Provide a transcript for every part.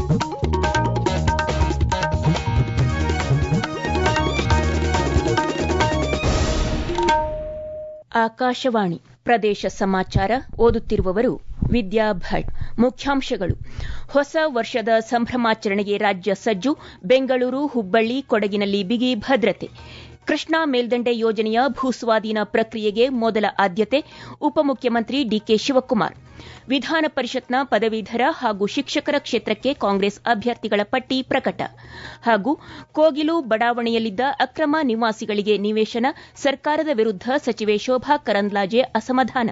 ಆಕಾಶವಾಣಿ ಪ್ರದೇಶ ಸಮಾಚಾರ ಓದುತ್ತಿರುವವರು ವಿದ್ಯಾ ಭಟ್ ಮುಖ್ಯಾಂಶಗಳು ಹೊಸ ವರ್ಷದ ಸಂಭ್ರಮಾಚರಣೆಗೆ ರಾಜ್ಯ ಸಜ್ಜು ಬೆಂಗಳೂರು ಹುಬ್ಬಳ್ಳಿ ಕೊಡಗಿನಲ್ಲಿ ಬಿಗಿ ಭದ್ರತೆ ಕೃಷ್ಣಾ ಮೇಲ್ದಂಡೆ ಯೋಜನೆಯ ಭೂಸ್ವಾಧೀನ ಪ್ರಕ್ರಿಯೆಗೆ ಮೊದಲ ಆದ್ಯತೆ ಉಪಮುಖ್ಯಮಂತ್ರಿ ಡಿಕೆ ಶಿವಕುಮಾರ್ ವಿಧಾನ ಪರಿಷತ್ನ ಪದವೀಧರ ಹಾಗೂ ಶಿಕ್ಷಕರ ಕ್ಷೇತ್ರಕ್ಕೆ ಕಾಂಗ್ರೆಸ್ ಅಭ್ಯರ್ಥಿಗಳ ಪಟ್ಟಿ ಪ್ರಕಟ ಹಾಗೂ ಕೋಗಿಲು ಬಡಾವಣೆಯಲ್ಲಿದ್ದ ಅಕ್ರಮ ನಿವಾಸಿಗಳಿಗೆ ನಿವೇಶನ ಸರ್ಕಾರದ ವಿರುದ್ಧ ಸಚಿವೆ ಶೋಭಾ ಕರಂದ್ಲಾಜೆ ಅಸಮಾಧಾನ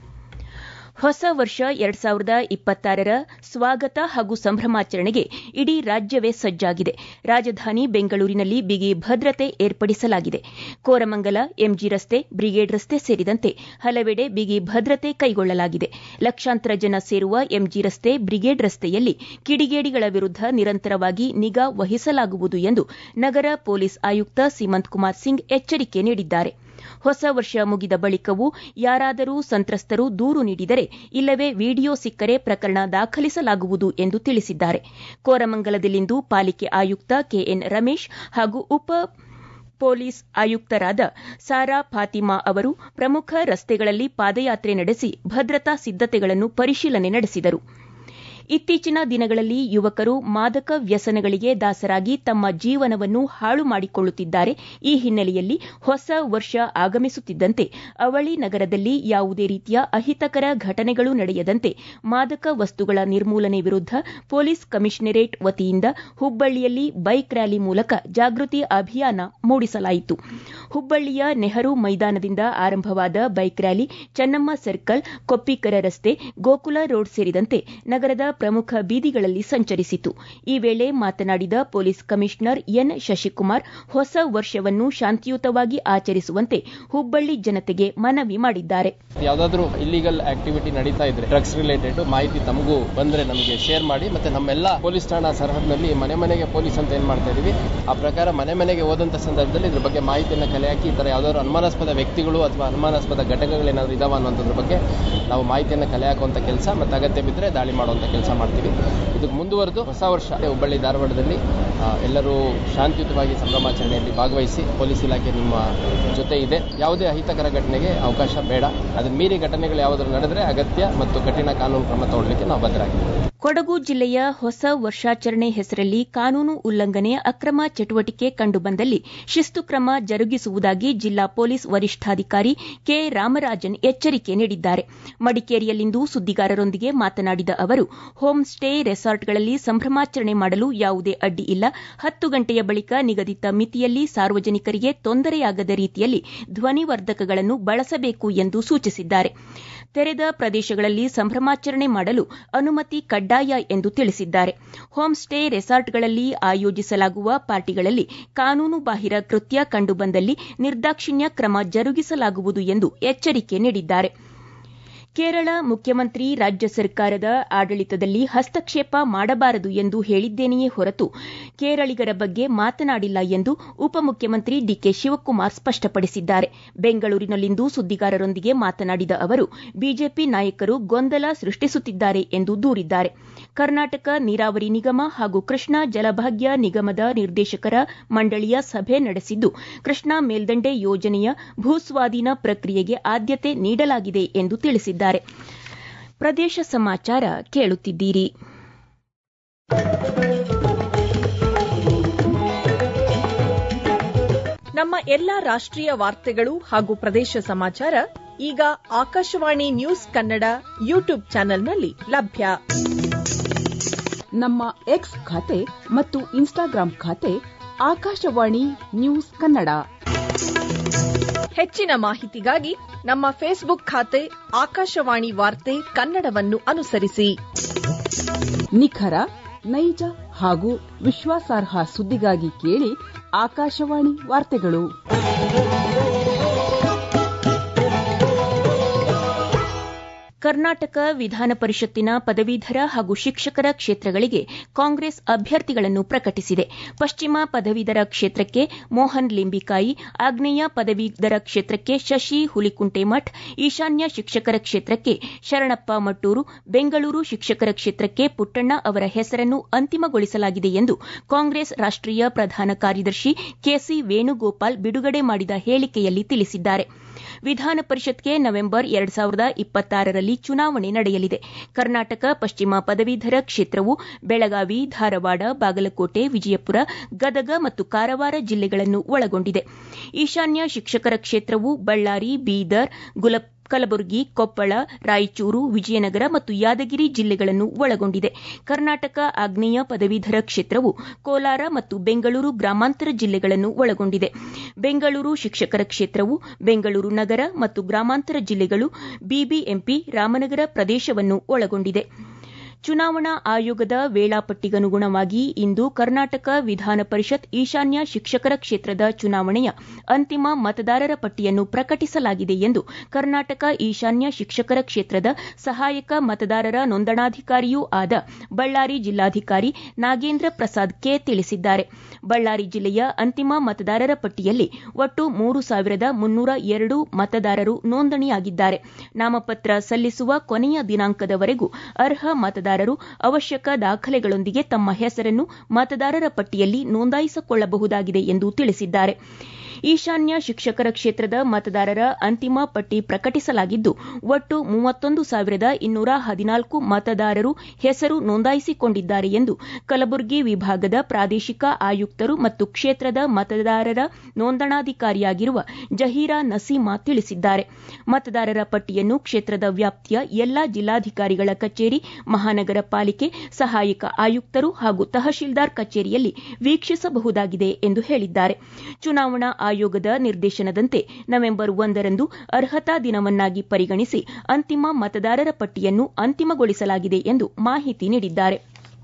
ಹೊಸ ವರ್ಷ ಎರಡ್ ಸಾವಿರದ ಇಪ್ಪತ್ತಾರರ ಸ್ವಾಗತ ಹಾಗೂ ಸಂಭ್ರಮಾಚರಣೆಗೆ ಇಡೀ ರಾಜ್ಯವೇ ಸಜ್ಜಾಗಿದೆ ರಾಜಧಾನಿ ಬೆಂಗಳೂರಿನಲ್ಲಿ ಬಿಗಿ ಭದ್ರತೆ ಏರ್ಪಡಿಸಲಾಗಿದೆ ಕೋರಮಂಗಲ ಎಂಜಿ ರಸ್ತೆ ಬ್ರಿಗೇಡ್ ರಸ್ತೆ ಸೇರಿದಂತೆ ಹಲವೆಡೆ ಬಿಗಿ ಭದ್ರತೆ ಕೈಗೊಳ್ಳಲಾಗಿದೆ ಲಕ್ಷಾಂತರ ಜನ ಸೇರುವ ಎಂಜಿ ರಸ್ತೆ ಬ್ರಿಗೇಡ್ ರಸ್ತೆಯಲ್ಲಿ ಕಿಡಿಗೇಡಿಗಳ ವಿರುದ್ಧ ನಿರಂತರವಾಗಿ ನಿಗಾ ವಹಿಸಲಾಗುವುದು ಎಂದು ನಗರ ಪೊಲೀಸ್ ಆಯುಕ್ತ ಸೀಮಂತ್ ಕುಮಾರ್ ಸಿಂಗ್ ಎಚ್ಚರಿಕೆ ನೀಡಿದ್ದಾರೆ ಹೊಸ ವರ್ಷ ಮುಗಿದ ಬಳಿಕವೂ ಯಾರಾದರೂ ಸಂತ್ರಸ್ತರು ದೂರು ನೀಡಿದರೆ ಇಲ್ಲವೇ ವಿಡಿಯೋ ಸಿಕ್ಕರೆ ಪ್ರಕರಣ ದಾಖಲಿಸಲಾಗುವುದು ಎಂದು ತಿಳಿಸಿದ್ದಾರೆ ಕೋರಮಂಗಲದಲ್ಲಿಂದು ಪಾಲಿಕೆ ಆಯುಕ್ತ ಕೆಎನ್ ರಮೇಶ್ ಹಾಗೂ ಉಪ ಪೊಲೀಸ್ ಆಯುಕ್ತರಾದ ಸಾರಾ ಫಾತಿಮಾ ಅವರು ಪ್ರಮುಖ ರಸ್ತೆಗಳಲ್ಲಿ ಪಾದಯಾತ್ರೆ ನಡೆಸಿ ಭದ್ರತಾ ಸಿದ್ದತೆಗಳನ್ನು ಪರಿಶೀಲನೆ ನಡೆಸಿದರು ಇತ್ತೀಚಿನ ದಿನಗಳಲ್ಲಿ ಯುವಕರು ಮಾದಕ ವ್ಯಸನಗಳಿಗೆ ದಾಸರಾಗಿ ತಮ್ಮ ಜೀವನವನ್ನು ಹಾಳು ಮಾಡಿಕೊಳ್ಳುತ್ತಿದ್ದಾರೆ ಈ ಹಿನ್ನೆಲೆಯಲ್ಲಿ ಹೊಸ ವರ್ಷ ಆಗಮಿಸುತ್ತಿದ್ದಂತೆ ಅವಳಿ ನಗರದಲ್ಲಿ ಯಾವುದೇ ರೀತಿಯ ಅಹಿತಕರ ಘಟನೆಗಳು ನಡೆಯದಂತೆ ಮಾದಕ ವಸ್ತುಗಳ ನಿರ್ಮೂಲನೆ ವಿರುದ್ಧ ಪೊಲೀಸ್ ಕಮಿಷನರೇಟ್ ವತಿಯಿಂದ ಹುಬ್ಬಳ್ಳಿಯಲ್ಲಿ ಬೈಕ್ ರ್ಯಾಲಿ ಮೂಲಕ ಜಾಗೃತಿ ಅಭಿಯಾನ ಮೂಡಿಸಲಾಯಿತು ಹುಬ್ಬಳ್ಳಿಯ ನೆಹರು ಮೈದಾನದಿಂದ ಆರಂಭವಾದ bike rally Chennamma circle Koppikar ರಸ್ತೆ ಗೋಕುಲ ರೋಡ್ ಸೇರಿದಂತೆ ನಗರದ ಪ್ರಮುಖ ಬೀದಿಗಳಲ್ಲಿ ಸಂಚರಿಸಿತು ಈ ವೇಳೆ ಮಾತನಾಡಿದ ಪೊಲೀಸ್ ಕಮಿಷನರ್ ಎನ್ ಶಶಿಕುಮಾರ್ ಹೊಸ ವರ್ಷವನ್ನು ಶಾಂತಿಯುತವಾಗಿ ಆಚರಿಸುವಂತೆ ಹುಬ್ಬಳ್ಳಿ ಜನತೆಗೆ ಮನವಿ ಮಾಡಿದ್ದಾರೆ ಯಾವ್ದಾದ್ರು ಇಲ್ಲಿಗಲ್ ಆಕ್ಟಿವಿಟಿ ನಡೀತಾ ಇದ್ರೆ ಡ್ರಗ್ಸ್ ರಿಲೇಟೆಡ್ ಮಾಹಿತಿ ತಮಗೂ ಬಂದ್ರೆ ನಮಗೆ ಶೇರ್ ಮಾಡಿ ಮತ್ತೆ ನಮ್ಮೆಲ್ಲ ಪೊಲೀಸ್ ಠಾಣಾ ಸರಹದ್ನಲ್ಲಿ ಮನೆ ಮನೆಗೆ ಪೊಲೀಸ್ ಅಂತ ಏನ್ ಮಾಡ್ತಾ ಇದೀವಿ ಆ ಪ್ರಕಾರ ಮನೆ ಮನೆಗೆ ಹೋದಂತ ಸಂದರ್ಭದಲ್ಲಿ ಇದ್ರ ಬಗ್ಗೆ ಮಾಹಿತಿಯನ್ನು ಕಲೆ ಹಾಕಿ ಈ ತರ ಯಾವ್ದಾದ್ರು ಅನುಮಾನಾಸ್ಪದ ವ್ಯಕ್ತಿಗಳು ಅಥವಾ ಅನುಮಾನಾಸ್ಪದ ಘಟಕಗಳು ಏನಾದ್ರು ಇದಾವ ಅನ್ನೋದ್ರ ಬಗ್ಗೆ ನಾವು ಮಾಹಿತಿಯನ್ನು ಕಲೆ ಹಾಕುವಂತ ಕೆಲಸ ಮತ್ತೆ ಅಗತ್ಯ ಬಿದ್ದರೆ ದಾಳಿ ಮಾಡುವಂತ ಕೆಲಸ ಮಾಡ್ತೀವಿ ಇದಕ್ಕೆ ಮುಂದುವರೆದು ಹೊಸ ವರ್ಷ ಹುಬ್ಬಳ್ಳಿ ಧಾರವಾಡದಲ್ಲಿ ಎಲ್ಲರೂ ಶಾಂತಿಯುತವಾಗಿ ಸಂಭ್ರಮಾಚರಣೆಯಲ್ಲಿ ಭಾಗವಹಿಸಿ ಪೊಲೀಸ್ ಇಲಾಖೆ ನಿಮ್ಮ ಜೊತೆ ಇದೆ ಯಾವುದೇ ಅಹಿತಕರ ಘಟನೆಗೆ ಅವಕಾಶ ಬೇಡ ಅದನ್ನ ಮೀರಿ ಘಟನೆಗಳು ಯಾವುದಾದ್ರು ನಡೆದ್ರೆ ಅಗತ್ಯ ಮತ್ತು ಕಠಿಣ ಕಾನೂನು ಕ್ರಮ ತಗೊಳ್ಳಿಕ್ಕೆ ನಾವು ಬದ್ಧರಾಗಿದ್ದೀವಿ ಕೊಡಗು ಜಿಲ್ಲೆಯ ಹೊಸ ವರ್ಷಾಚರಣೆ ಹೆಸರಲ್ಲಿ ಕಾನೂನು ಉಲ್ಲಂಘನೆ ಅಕ್ರಮ ಚಟುವಟಿಕೆ ಕಂಡುಬಂದಲ್ಲಿ ಶಿಸ್ತು ಕ್ರಮ ಜರುಗಿಸುವುದಾಗಿ ಜಿಲ್ಲಾ ಪೊಲೀಸ್ ವರಿಷ್ಠಾಧಿಕಾರಿ ಕೆ ರಾಮರಾಜನ್ ಎಚ್ಚರಿಕೆ ನೀಡಿದ್ದಾರೆ ಮಡಿಕೇರಿಯಲ್ಲಿಂದು ಸುದ್ದಿಗಾರರೊಂದಿಗೆ ಮಾತನಾಡಿದ ಅವರು ಹೋಂ ಸ್ಟೇ ರೆಸಾರ್ಟ್ಗಳಲ್ಲಿ ಸಂಭ್ರಮಾಚರಣೆ ಮಾಡಲು ಯಾವುದೇ ಅಡ್ಡಿ ಇಲ್ಲ ಹತ್ತು ಗಂಟೆಯ ಬಳಿಕ ನಿಗದಿತ ಮಿತಿಯಲ್ಲಿ ಸಾರ್ವಜನಿಕರಿಗೆ ತೊಂದರೆಯಾಗದ ರೀತಿಯಲ್ಲಿ ಧ್ವನಿವರ್ಧಕಗಳನ್ನು ಬಳಸಬೇಕು ಎಂದು ಸೂಚಿಸಿದ್ದಾರೆ ತೆರೆದ ಪ್ರದೇಶಗಳಲ್ಲಿ ಸಂಭ್ರಮಾಚರಣೆ ಮಾಡಲು ಅನುಮತಿ ಕಡ್ಡಾಯ ಎಂದು ತಿಳಿಸಿದ್ದಾರೆ ಹೋಂ ಸ್ಟೇ ರೆಸಾರ್ಟ್ಗಳಲ್ಲಿ ಆಯೋಜಿಸಲಾಗುವ ಪಾರ್ಟಿಗಳಲ್ಲಿ ಕಾನೂನು ಬಾಹಿರ ಕೃತ್ಯ ಕಂಡುಬಂದಲ್ಲಿ ನಿರ್ದಾಕ್ಷಿಣ್ಯ ಕ್ರಮ ಜರುಗಿಸಲಾಗುವುದು ಎಂದು ಎಚ್ಚರಿಕೆ ನೀಡಿದ್ದಾರೆ ಕೇರಳ ಮುಖ್ಯಮಂತ್ರಿ ರಾಜ್ಯ ಸರ್ಕಾರದ ಆಡಳಿತದಲ್ಲಿ ಹಸ್ತಕ್ಷೇಪ ಮಾಡಬಾರದು ಎಂದು ಹೇಳಿದ್ದೇನೆಯೇ ಹೊರತು ಕೇರಳಿಗರ ಬಗ್ಗೆ ಮಾತನಾಡಿಲ್ಲ ಎಂದು ಉಪಮುಖ್ಯಮಂತ್ರಿ ಡಿಕೆ ಶಿವಕುಮಾರ್ ಸ್ಪಷ್ಟಪಡಿಸಿದ್ದಾರೆ ಬೆಂಗಳೂರಿನಲ್ಲಿಂದು ಸುದ್ದಿಗಾರರೊಂದಿಗೆ ಮಾತನಾಡಿದ ಅವರು ಬಿಜೆಪಿ ನಾಯಕರು ಗೊಂದಲ ಸೃಷ್ಟಿಸುತ್ತಿದ್ದಾರೆ ಎಂದು ದೂರಿದ್ದಾರೆ ಕರ್ನಾಟಕ ನೀರಾವರಿ ನಿಗಮ ಹಾಗೂ ಕೃಷ್ಣಾ ಜಲಭಾಗ್ಯ ನಿಗಮದ ನಿರ್ದೇಶಕರ ಮಂಡಳಿಯ ಸಭೆ ನಡೆಸಿದ್ದು ಕೃಷ್ಣಾ ಮೇಲ್ದಂಡೆ ಯೋಜನೆಯ ಭೂಸ್ವಾಧೀನ ಪ್ರಕ್ರಿಯೆಗೆ ಆದ್ಯತೆ ನೀಡಲಾಗಿದೆ ಎಂದು ತಿಳಿಸಿದ್ದಾರೆ ಪ್ರದೇಶ ಸಮಾಚಾರ ಕೇಳುತ್ತಿದ್ದೀರಿ ನಮ್ಮ ಎಲ್ಲಾ ರಾಷ್ಟ್ರೀಯ ವಾರ್ತೆಗಳು ಹಾಗೂ ಪ್ರದೇಶ ಸಮಾಚಾರ ಈಗ ಆಕಾಶವಾಣಿ ನ್ಯೂಸ್ ಕನ್ನಡ ಯೂಟ್ಯೂಬ್ ಚಾನೆಲ್ನಲ್ಲಿ ಲಭ್ಯ ನಮ್ಮ ಎಕ್ಸ್ ಖಾತೆ ಮತ್ತು ಇನ್ಸ್ಟಾಗ್ರಾಂ ಖಾತೆ ಆಕಾಶವಾಣಿ ನ್ಯೂಸ್ ಕನ್ನಡ ಹೆಚ್ಚಿನ ಮಾಹಿತಿಗಾಗಿ ನಮ್ಮ ಫೇಸ್ಬುಕ್ ಖಾತೆ ಆಕಾಶವಾಣಿ ವಾರ್ತೆ ಕನ್ನಡವನ್ನು ಅನುಸರಿಸಿ ನಿಖರ ನೈಜ ಹಾಗೂ ವಿಶ್ವಾಸಾರ್ಹ ಸುದ್ದಿಗಾಗಿ ಕೇಳಿ ಆಕಾಶವಾಣಿ ವಾರ್ತೆಗಳು ಕರ್ನಾಟಕ ವಿಧಾನ ಪರಿಷತ್ತಿನ ಪದವೀಧರ ಹಾಗೂ ಶಿಕ್ಷಕರ ಕ್ಷೇತ್ರಗಳಿಗೆ ಕಾಂಗ್ರೆಸ್ ಅಭ್ಯರ್ಥಿಗಳನ್ನು ಪ್ರಕಟಿಸಿದೆ ಪಶ್ಚಿಮ ಪದವೀಧರ ಕ್ಷೇತ್ರಕ್ಕೆ ಮೋಹನ್ ಲಿಂಬಿಕಾಯಿ ಆಗ್ನೇಯ ಪದವೀಧರ ಕ್ಷೇತ್ರಕ್ಕೆ ಶಶಿ ಹುಲಿಕುಂಟೆಮಠ್ ಈಶಾನ್ಯ ಶಿಕ್ಷಕರ ಕ್ಷೇತ್ರಕ್ಕೆ ಶರಣಪ್ಪ ಮಟ್ಟೂರು ಬೆಂಗಳೂರು ಶಿಕ್ಷಕರ ಕ್ಷೇತ್ರಕ್ಕೆ ಪುಟ್ಟಣ್ಣ ಅವರ ಹೆಸರನ್ನು ಅಂತಿಮಗೊಳಿಸಲಾಗಿದೆ ಎಂದು ಕಾಂಗ್ರೆಸ್ ರಾಷ್ಟೀಯ ಪ್ರಧಾನ ಕಾರ್ಯದರ್ಶಿ ಕೆಸಿ ವೇಣುಗೋಪಾಲ್ ಬಿಡುಗಡೆ ಮಾಡಿದ ಹೇಳಿಕೆಯಲ್ಲಿ ತಿಳಿಸಿದ್ದಾರೆ ವಿಧಾನ ಪರಿಷತ್ಗೆ ನವೆಂಬರ್ ಎರಡು ಸಾವಿರದ ಇಪ್ಪತ್ತಾರರಲ್ಲಿ ಚುನಾವಣೆ ನಡೆಯಲಿದೆ ಕರ್ನಾಟಕ ಪಶ್ಚಿಮ ಪದವೀಧರ ಕ್ಷೇತ್ರವು ಬೆಳಗಾವಿ ಧಾರವಾಡ ಬಾಗಲಕೋಟೆ ವಿಜಯಪುರ ಗದಗ ಮತ್ತು ಕಾರವಾರ ಜಿಲ್ಲೆಗಳನ್ನು ಒಳಗೊಂಡಿದೆ ಈಶಾನ್ಯ ಶಿಕ್ಷಕರ ಕ್ಷೇತ್ರವು ಬಳ್ಳಾರಿ ಬೀದರ್ ಗುಲಬ್ ಕಲಬುರಗಿ ಕೊಪ್ಪಳ ರಾಯಚೂರು ವಿಜಯನಗರ ಮತ್ತು ಯಾದಗಿರಿ ಜಿಲ್ಲೆಗಳನ್ನು ಒಳಗೊಂಡಿದೆ ಕರ್ನಾಟಕ ಆಗ್ನೇಯ ಪದವೀಧರ ಕ್ಷೇತ್ರವು ಕೋಲಾರ ಮತ್ತು ಬೆಂಗಳೂರು ಗ್ರಾಮಾಂತರ ಜಿಲ್ಲೆಗಳನ್ನು ಒಳಗೊಂಡಿದೆ ಬೆಂಗಳೂರು ಶಿಕ್ಷಕರ ಕ್ಷೇತ್ರವು ಬೆಂಗಳೂರು ನಗರ ಮತ್ತು ಗ್ರಾಮಾಂತರ ಜಿಲ್ಲೆಗಳು ಬಿಬಿಎಂಪಿ ರಾಮನಗರ ಪ್ರದೇಶವನ್ನು ಒಳಗೊಂಡಿದೆ ಚುನಾವಣಾ ಆಯೋಗದ ವೇಳಾಪಟ್ಟಿಗನುಗುಣವಾಗಿ ಇಂದು ಕರ್ನಾಟಕ ವಿಧಾನ ಪರಿಷತ್ ಈಶಾನ್ಯ ಶಿಕ್ಷಕರ ಕ್ಷೇತ್ರದ ಚುನಾವಣೆಯ ಅಂತಿಮ ಮತದಾರರ ಪಟ್ಟಿಯನ್ನು ಪ್ರಕಟಿಸಲಾಗಿದೆ ಎಂದು ಕರ್ನಾಟಕ ಈಶಾನ್ಯ ಶಿಕ್ಷಕರ ಕ್ಷೇತ್ರದ ಸಹಾಯಕ ಮತದಾರರ ನೋಂದಣಾಧಿಕಾರಿಯೂ ಆದ ಬಳ್ಳಾರಿ ಜಿಲ್ಲಾಧಿಕಾರಿ ನಾಗೇಂದ್ರ ಪ್ರಸಾದ್ ಕೆ ತಿಳಿಸಿದ್ದಾರೆ ಬಳ್ಳಾರಿ ಜಿಲ್ಲೆಯ ಅಂತಿಮ ಮತದಾರರ ಪಟ್ಟಿಯಲ್ಲಿ ಒಟ್ಟು ಮೂರು ಸಾವಿರದ ಮುನ್ನೂರ ಎರಡು ಮತದಾರರು ನೋಂದಣಿಯಾಗಿದ್ದಾರೆ ನಾಮಪತ್ರ ಸಲ್ಲಿಸುವ ಕೊನೆಯ ದಿನಾಂಕದವರೆಗೂ ಅರ್ಹ ಮತದಾರರು ಅವಶ್ಯಕ ದಾಖಲೆಗಳೊಂದಿಗೆ ತಮ್ಮ ಹೆಸರನ್ನು ಮತದಾರರ ಪಟ್ಟಿಯಲ್ಲಿ ನೋಂದಾಯಿಸಿಕೊಳ್ಳಬಹುದಾಗಿದೆ ಎಂದು ತಿಳಿಸಿದ್ದಾರೆ ಈಶಾನ್ಯ ಶಿಕ್ಷಕರ ಕ್ಷೇತ್ರದ ಮತದಾರರ ಅಂತಿಮ ಪಟ್ಟಿ ಪ್ರಕಟಿಸಲಾಗಿದ್ದು ಒಟ್ಟು ಮೂವತ್ತೊಂದು ಸಾವಿರದ ಇನ್ನೂರ ಹದಿನಾಲ್ಕು ಮತದಾರರು ಹೆಸರು ನೋಂದಾಯಿಸಿಕೊಂಡಿದ್ದಾರೆ ಎಂದು ಕಲಬುರಗಿ ವಿಭಾಗದ ಪ್ರಾದೇಶಿಕ ಆಯುಕ್ತರು ಮತ್ತು ಕ್ಷೇತ್ರದ ಮತದಾರರ ನೋಂದಣಾಧಿಕಾರಿಯಾಗಿರುವ ಜಹೀರಾ ನಸೀಮಾ ತಿಳಿಸಿದ್ದಾರೆ ಮತದಾರರ ಪಟ್ಟಿಯನ್ನು ಕ್ಷೇತ್ರದ ವ್ಯಾಪ್ತಿಯ ಎಲ್ಲಾ ಜಿಲ್ಲಾಧಿಕಾರಿಗಳ ಕಚೇರಿ ಮಹಾನಗರ ಪಾಲಿಕೆ ಸಹಾಯಕ ಆಯುಕ್ತರು ಹಾಗೂ ತಹಶೀಲ್ದಾರ್ ಕಚೇರಿಯಲ್ಲಿ ವೀಕ್ಷಿಸಬಹುದಾಗಿದೆ ಎಂದು ಹೇಳಿದ್ದಾರೆ ಚುನಾವಣಾ ಆಯೋಗದ ನಿರ್ದೇಶನದಂತೆ ನವೆಂಬರ್ ಒಂದರಂದು ಅರ್ಹತಾ ದಿನವನ್ನಾಗಿ ಪರಿಗಣಿಸಿ ಅಂತಿಮ ಮತದಾರರ ಪಟ್ಟಿಯನ್ನು ಅಂತಿಮಗೊಳಿಸಲಾಗಿದೆ ಎಂದು ಮಾಹಿತಿ ನೀಡಿದ್ದಾರೆ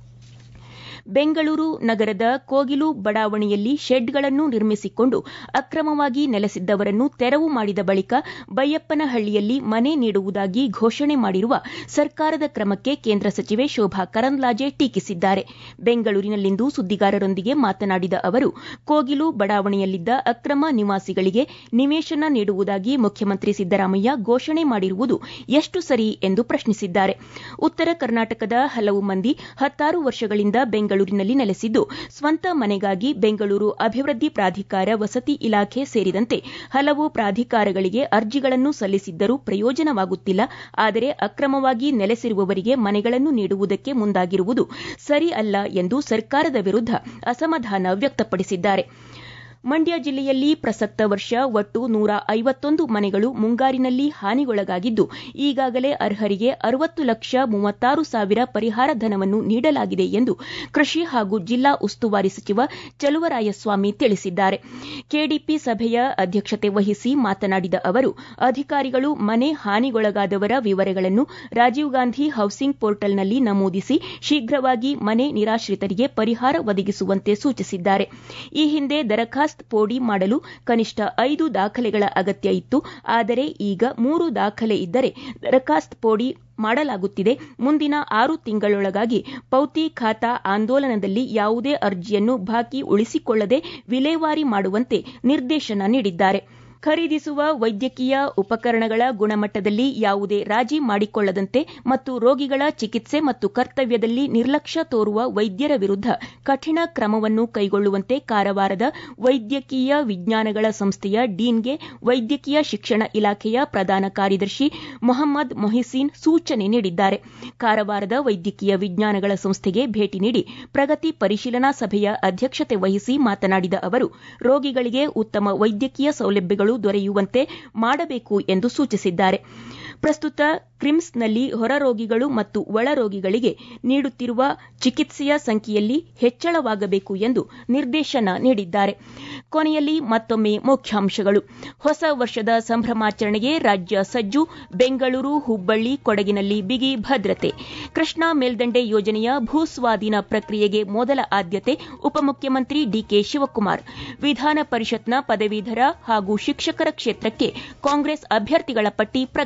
ಬೆಂಗಳೂರು ನಗರದ ಕೋಗಿಲು ಬಡಾವಣೆಯಲ್ಲಿ ಶೆಡ್ಗಳನ್ನು ನಿರ್ಮಿಸಿಕೊಂಡು ಅಕ್ರಮವಾಗಿ ನೆಲೆಸಿದ್ದವರನ್ನು ತೆರವು ಮಾಡಿದ ಬಳಿಕ ಬೈಯಪ್ಪನಹಳ್ಳಿಯಲ್ಲಿ ಮನೆ ನೀಡುವುದಾಗಿ ಘೋಷಣೆ ಮಾಡಿರುವ ಸರ್ಕಾರದ ಕ್ರಮಕ್ಕೆ ಕೇಂದ್ರ ಸಚಿವೆ ಶೋಭಾ ಕರಂದ್ಲಾಜೆ ಟೀಕಿಸಿದ್ದಾರೆ ಬೆಂಗಳೂರಿನಲ್ಲಿಂದು ಸುದ್ದಿಗಾರರೊಂದಿಗೆ ಮಾತನಾಡಿದ ಅವರು ಕೋಗಿಲು ಬಡಾವಣೆಯಲ್ಲಿದ್ದ ಅಕ್ರಮ ನಿವಾಸಿಗಳಿಗೆ ನಿವೇಶನ ನೀಡುವುದಾಗಿ ಮುಖ್ಯಮಂತ್ರಿ ಸಿದ್ದರಾಮಯ್ಯ ಘೋಷಣೆ ಮಾಡಿರುವುದು ಎಷ್ಟು ಸರಿ ಎಂದು ಪ್ರಶ್ನಿಸಿದ್ದಾರೆ ಉತ್ತರ ಕರ್ನಾಟಕದ ಹಲವು ಮಂದಿ ಹತ್ತಾರು ವರ್ಷಗಳಿಂದ ಬೆಂಗಳೂರಿನಲ್ಲಿ ನೆಲೆಸಿದ್ದು ಸ್ವಂತ ಮನೆಗಾಗಿ ಬೆಂಗಳೂರು ಅಭಿವೃದ್ಧಿ ಪ್ರಾಧಿಕಾರ ವಸತಿ ಇಲಾಖೆ ಸೇರಿದಂತೆ ಹಲವು ಪ್ರಾಧಿಕಾರಗಳಿಗೆ ಅರ್ಜಿಗಳನ್ನು ಸಲ್ಲಿಸಿದ್ದರೂ ಪ್ರಯೋಜನವಾಗುತ್ತಿಲ್ಲ ಆದರೆ ಅಕ್ರಮವಾಗಿ ನೆಲೆಸಿರುವವರಿಗೆ ಮನೆಗಳನ್ನು ನೀಡುವುದಕ್ಕೆ ಮುಂದಾಗಿರುವುದು ಸರಿ ಅಲ್ಲ ಎಂದು ಸರ್ಕಾರದ ವಿರುದ್ಧ ಅಸಮಾಧಾನ ವ್ಯಕ್ತಪಡಿಸಿದ್ದಾರೆ ಮಂಡ್ಯ ಜಿಲ್ಲೆಯಲ್ಲಿ ಪ್ರಸಕ್ತ ವರ್ಷ ಒಟ್ಟು ನೂರ ಐವತ್ತೊಂದು ಮನೆಗಳು ಮುಂಗಾರಿನಲ್ಲಿ ಹಾನಿಗೊಳಗಾಗಿದ್ದು ಈಗಾಗಲೇ ಅರ್ಹರಿಗೆ ಅರವತ್ತು ಲಕ್ಷ ಮೂವತ್ತಾರು ಸಾವಿರ ಪರಿಹಾರ ಧನವನ್ನು ನೀಡಲಾಗಿದೆ ಎಂದು ಕೃಷಿ ಹಾಗೂ ಜಿಲ್ಲಾ ಉಸ್ತುವಾರಿ ಸಚಿವ ಚಲುವರಾಯಸ್ವಾಮಿ ತಿಳಿಸಿದ್ದಾರೆ ಕೆಡಿಪಿ ಸಭೆಯ ಅಧ್ಯಕ್ಷತೆ ವಹಿಸಿ ಮಾತನಾಡಿದ ಅವರು ಅಧಿಕಾರಿಗಳು ಮನೆ ಹಾನಿಗೊಳಗಾದವರ ವಿವರಗಳನ್ನು ರಾಜೀವ್ ಗಾಂಧಿ ಹೌಸಿಂಗ್ ಪೋರ್ಟಲ್ನಲ್ಲಿ ನಮೂದಿಸಿ ಶೀಘ್ರವಾಗಿ ಮನೆ ನಿರಾಶ್ರಿತರಿಗೆ ಪರಿಹಾರ ಒದಗಿಸುವಂತೆ ಸೂಚಿಸಿದ್ದಾರೆ ಈ ಹಿಂದೆ ದರಖಾಸ್ತ್ ಪೋಡಿ ಮಾಡಲು ಕನಿಷ್ಠ ಐದು ದಾಖಲೆಗಳ ಅಗತ್ಯ ಇತ್ತು ಆದರೆ ಈಗ ಮೂರು ದಾಖಲೆ ಇದ್ದರೆ ದರಖಾಸ್ತ್ ಪೋಡಿ ಮಾಡಲಾಗುತ್ತಿದೆ ಮುಂದಿನ ಆರು ತಿಂಗಳೊಳಗಾಗಿ ಪೌತಿ ಖಾತಾ ಆಂದೋಲನದಲ್ಲಿ ಯಾವುದೇ ಅರ್ಜಿಯನ್ನು ಬಾಕಿ ಉಳಿಸಿಕೊಳ್ಳದೆ ವಿಲೇವಾರಿ ಮಾಡುವಂತೆ ನಿರ್ದೇಶನ ನೀಡಿದ್ದಾರೆ ಖರೀದಿಸುವ ವೈದ್ಯಕೀಯ ಉಪಕರಣಗಳ ಗುಣಮಟ್ಟದಲ್ಲಿ ಯಾವುದೇ ರಾಜಿ ಮಾಡಿಕೊಳ್ಳದಂತೆ ಮತ್ತು ರೋಗಿಗಳ ಚಿಕಿತ್ಸೆ ಮತ್ತು ಕರ್ತವ್ಯದಲ್ಲಿ ನಿರ್ಲಕ್ಷ್ಯ ತೋರುವ ವೈದ್ಯರ ವಿರುದ್ಧ ಕಠಿಣ ಕ್ರಮವನ್ನು ಕೈಗೊಳ್ಳುವಂತೆ ಕಾರವಾರದ ವೈದ್ಯಕೀಯ ವಿಜ್ಞಾನಗಳ ಸಂಸ್ಥೆಯ ಡೀನ್ಗೆ ವೈದ್ಯಕೀಯ ಶಿಕ್ಷಣ ಇಲಾಖೆಯ ಪ್ರಧಾನ ಕಾರ್ಯದರ್ಶಿ ಮೊಹಮ್ಮದ್ ಮೊಹಿಸೀನ್ ಸೂಚನೆ ನೀಡಿದ್ದಾರೆ ಕಾರವಾರದ ವೈದ್ಯಕೀಯ ವಿಜ್ಞಾನಗಳ ಸಂಸ್ಥೆಗೆ ಭೇಟಿ ನೀಡಿ ಪ್ರಗತಿ ಪರಿಶೀಲನಾ ಸಭೆಯ ಅಧ್ಯಕ್ಷತೆ ವಹಿಸಿ ಮಾತನಾಡಿದ ಅವರು ರೋಗಿಗಳಿಗೆ ಉತ್ತಮ ವೈದ್ಯಕೀಯ ಸೌಲಭ್ಯಗಳು ದೊರೆಯುವಂತೆ ಮಾಡಬೇಕು ಎಂದು ಸೂಚಿಸಿದ್ದಾರೆ ಪ್ರಸ್ತುತ ಕ್ರಿಮ್ಸ್ನಲ್ಲಿ ಹೊರ ರೋಗಿಗಳು ಮತ್ತು ಒಳ ರೋಗಿಗಳಿಗೆ ನೀಡುತ್ತಿರುವ ಚಿಕಿತ್ಸೆಯ ಸಂಖ್ಯೆಯಲ್ಲಿ ಹೆಚ್ಚಳವಾಗಬೇಕು ಎಂದು ನಿರ್ದೇಶನ ನೀಡಿದ್ದಾರೆ ಕೊನೆಯಲ್ಲಿ ಮತ್ತೊಮ್ಮೆ ಮುಖ್ಯಾಂಶಗಳು ಹೊಸ ವರ್ಷದ ಸಂಭ್ರಮಾಚರಣೆಗೆ ರಾಜ್ಯ ಸಜ್ಜು ಬೆಂಗಳೂರು ಹುಬ್ಬಳ್ಳಿ ಕೊಡಗಿನಲ್ಲಿ ಬಿಗಿ ಭದ್ರತೆ ಕೃಷ್ಣಾ ಮೇಲ್ದಂಡೆ ಯೋಜನೆಯ ಭೂಸ್ವಾಧೀನ ಪ್ರಕ್ರಿಯೆಗೆ ಮೊದಲ ಆದ್ಯತೆ ಉಪಮುಖ್ಯಮಂತ್ರಿ ಡಿಕೆ ಶಿವಕುಮಾರ್ ವಿಧಾನ ಪರಿಷತ್ನ ಪದವೀಧರ ಹಾಗೂ ಶಿಕ್ಷಕರ ಕ್ಷೇತ್ರಕ್ಕೆ ಕಾಂಗ್ರೆಸ್ ಅಭ್ಯರ್ಥಿಗಳ ಪಟ್ಟಿ ಪ್ರಕಟ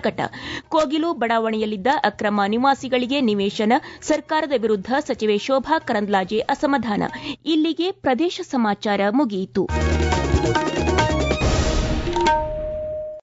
ಕೋಗಿಲು ಬಡಾವಣೆಯಲ್ಲಿದ್ದ ಅಕ್ರಮ ನಿವಾಸಿಗಳಿಗೆ ನಿವೇಶನ ಸರ್ಕಾರದ ವಿರುದ್ಧ ಸಚಿವೆ ಶೋಭಾ ಕರಂದ್ಲಾಜೆ ಅಸಮಾಧಾನ ಇಲ್ಲಿಗೆ ಪ್ರದೇಶ ಸಮಾಚಾರ ಮುಗಿಯಿತು